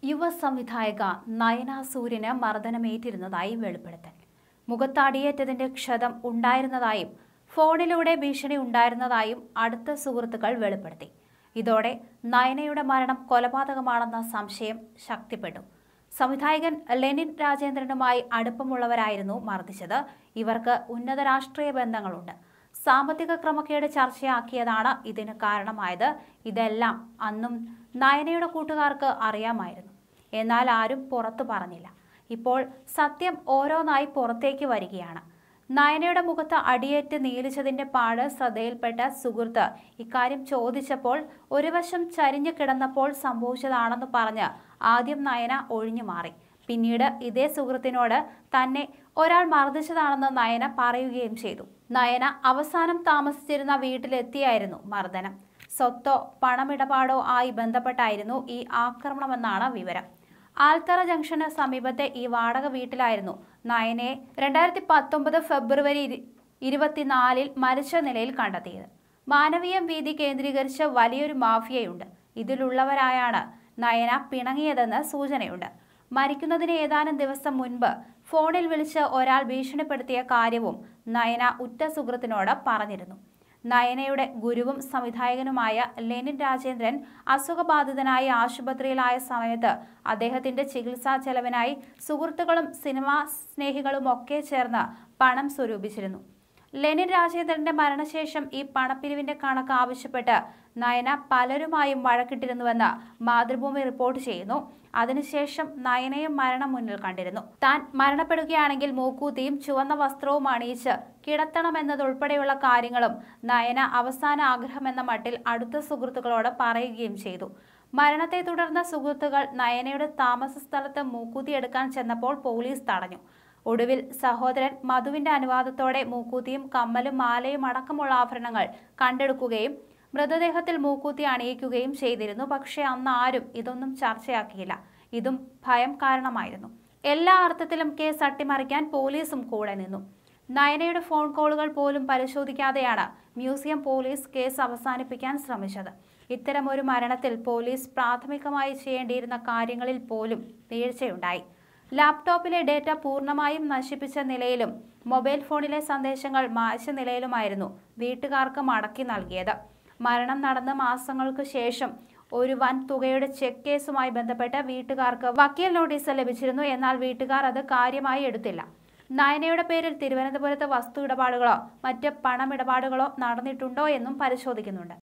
യുവ സംവിധായക നയന സൂര്യന് മർദ്ദനമേറ്റിരുന്നതായി വെളിപ്പെടുത്തൽ മുഖത്തടിയേറ്റതിന്റെ ക്ഷതം ഉണ്ടായിരുന്നതായും ഫോണിലൂടെ ഭീഷണി ഉണ്ടായിരുന്നതായും അടുത്ത സുഹൃത്തുക്കൾ വെളിപ്പെടുത്തി ഇതോടെ നയനയുടെ മരണം കൊലപാതകമാണെന്ന സംശയം ശക്തിപ്പെട്ടു സംവിധായകൻ ലെനിൻ രാജേന്ദ്രനുമായി അടുപ്പമുള്ളവരായിരുന്നു മർദ്ദിച്ചത് ഇവർക്ക് ഉന്നത രാഷ്ട്രീയ ബന്ധങ്ങളുണ്ട് സാമ്പത്തിക ക്രമക്കേട് ചർച്ചയാക്കിയതാണ് ഇതിന് കാരണമായത് ഇതെല്ലാം അന്നും നയനയുടെ കൂട്ടുകാർക്ക് അറിയാമായിരുന്നു എന്നാൽ ആരും പുറത്തു പറഞ്ഞില്ല ഇപ്പോൾ സത്യം ഓരോന്നായി പുറത്തേക്ക് വരികയാണ് നയനയുടെ മുഖത്ത് അടിയേറ്റ് നീലിച്ചതിന്റെ പാട് ശ്രദ്ധയിൽപ്പെട്ട സുഹൃത്ത് ഇക്കാര്യം ചോദിച്ചപ്പോൾ ഒരു വശം ചരിഞ്ഞു കിടന്നപ്പോൾ സംഭവിച്ചതാണെന്ന് പറഞ്ഞ് ആദ്യം നയന ഒഴിഞ്ഞു മാറി പിന്നീട് ഇതേ സുഹൃത്തിനോട് തന്നെ ഒരാൾ മർദ്ദിച്ചതാണെന്ന് നയന പറയുകയും ചെയ്തു നയന അവസാനം താമസിച്ചിരുന്ന വീട്ടിലെത്തിയായിരുന്നു മർദ്ദനം സ്വത്തോ പണമിടപാടോ ആയി ബന്ധപ്പെട്ടായിരുന്നു ഈ ആക്രമണമെന്നാണ് വിവരം ആൽത്തറ ജംഗ്ഷന് സമീപത്തെ ഈ വാടക വീട്ടിലായിരുന്നു നയനെ രണ്ടായിരത്തി പത്തൊമ്പത് ഫെബ്രുവരി ഇരു- ഇരുപത്തിനാലിൽ മരിച്ച നിലയിൽ കണ്ടെത്തിയത് മാനവീയം വീതി കേന്ദ്രീകരിച്ച് വലിയൊരു മാഫിയയുണ്ട് ഇതിലുള്ളവരായാണ് നയന പിണങ്ങിയതെന്ന് സൂചനയുണ്ട് മരിക്കുന്നതിന് ഏതാനും ദിവസം മുൻപ് ഫോണിൽ വിളിച്ച് ഒരാൾ ഭീഷണിപ്പെടുത്തിയ കാര്യവും നയന ഉറ്റ സുഹൃത്തിനോട് പറഞ്ഞിരുന്നു നയനയുടെ ഗുരുവും സംവിധായകനുമായ ലെനിൻ രാജേന്ദ്രൻ അസുഖബാധിതനായി ആശുപത്രിയിലായ സമയത്ത് അദ്ദേഹത്തിന്റെ ചികിത്സാ ചെലവിനായി സുഹൃത്തുക്കളും സിനിമാ സ്നേഹികളും ഒക്കെ ചേർന്ന് പണം സ്വരൂപിച്ചിരുന്നു ലെനിൻ രാജേന്ദ്രന്റെ മരണശേഷം ഈ പണപ്പിരിവിന്റെ കണക്ക് ആവശ്യപ്പെട്ട് നയന പലരുമായും വഴക്കിട്ടിരുന്നുവെന്ന് മാതൃഭൂമി റിപ്പോർട്ട് ചെയ്യുന്നു അതിനുശേഷം നയനയും മരണം മുന്നിൽ കണ്ടിരുന്നു താൻ മരണപ്പെടുകയാണെങ്കിൽ മൂക്കൂത്തിയും ചുവന്ന വസ്ത്രവും അണിയിച്ച് കിടത്തണമെന്നതുൾപ്പെടെയുള്ള കാര്യങ്ങളും നയന അവസാന ആഗ്രഹമെന്ന മട്ടിൽ അടുത്ത സുഹൃത്തുക്കളോട് പറയുകയും ചെയ്തു മരണത്തെ തുടർന്ന് സുഹൃത്തുക്കൾ നയനയുടെ താമസ സ്ഥലത്ത് മൂക്കൂത്തിയെടുക്കാൻ ചെന്നപ്പോൾ പോലീസ് തടഞ്ഞു ഒടുവിൽ സഹോദരൻ മധുവിന്റെ അനുവാദത്തോടെ മൂക്കൂത്തിയും കമ്മലും മാലയും അടക്കമുള്ള ആഭരണങ്ങൾ കണ്ടെടുക്കുകയും മൃതദേഹത്തിൽ മൂക്കൂത്തി അണിയിക്കുകയും ചെയ്തിരുന്നു പക്ഷേ അന്ന് ആരും ഇതൊന്നും ചർച്ചയാക്കിയില്ല ഇതും ഭയം കാരണമായിരുന്നു എല്ലാ അർത്ഥത്തിലും കേസ് അട്ടിമറിക്കാൻ പോലീസും കൂടെ നിന്നു നയനയുടെ ഫോൺ കോളുകൾ പോലും പരിശോധിക്കാതെയാണ് മ്യൂസിയം പോലീസ് കേസ് അവസാനിപ്പിക്കാൻ ശ്രമിച്ചത് ഇത്തരമൊരു മരണത്തിൽ പോലീസ് പ്രാഥമികമായി ചെയ്യേണ്ടിയിരുന്ന കാര്യങ്ങളിൽ പോലും വീഴ്ചയുണ്ടായി ലാപ്ടോപ്പിലെ ഡേറ്റ പൂർണ്ണമായും നശിപ്പിച്ച നിലയിലും മൊബൈൽ ഫോണിലെ സന്ദേശങ്ങൾ മായ്ച്ച നിലയിലുമായിരുന്നു വീട്ടുകാർക്ക് മടക്കി നൽകിയത് മരണം നടന്ന മാസങ്ങൾക്ക് ശേഷം ഒരു വൻ തുകയുടെ ചെക്ക് കേസുമായി ബന്ധപ്പെട്ട് വീട്ടുകാർക്ക് വക്കീൽ നോട്ടീസ് ലഭിച്ചിരുന്നു എന്നാൽ വീട്ടുകാർ അത് കാര്യമായി എടുത്തില്ല നയനയുടെ പേരിൽ തിരുവനന്തപുരത്ത് വസ്തു ഇടപാടുകളോ മറ്റ് പണമിടപാടുകളോ നടന്നിട്ടുണ്ടോ എന്നും പരിശോധിക്കുന്നുണ്ട്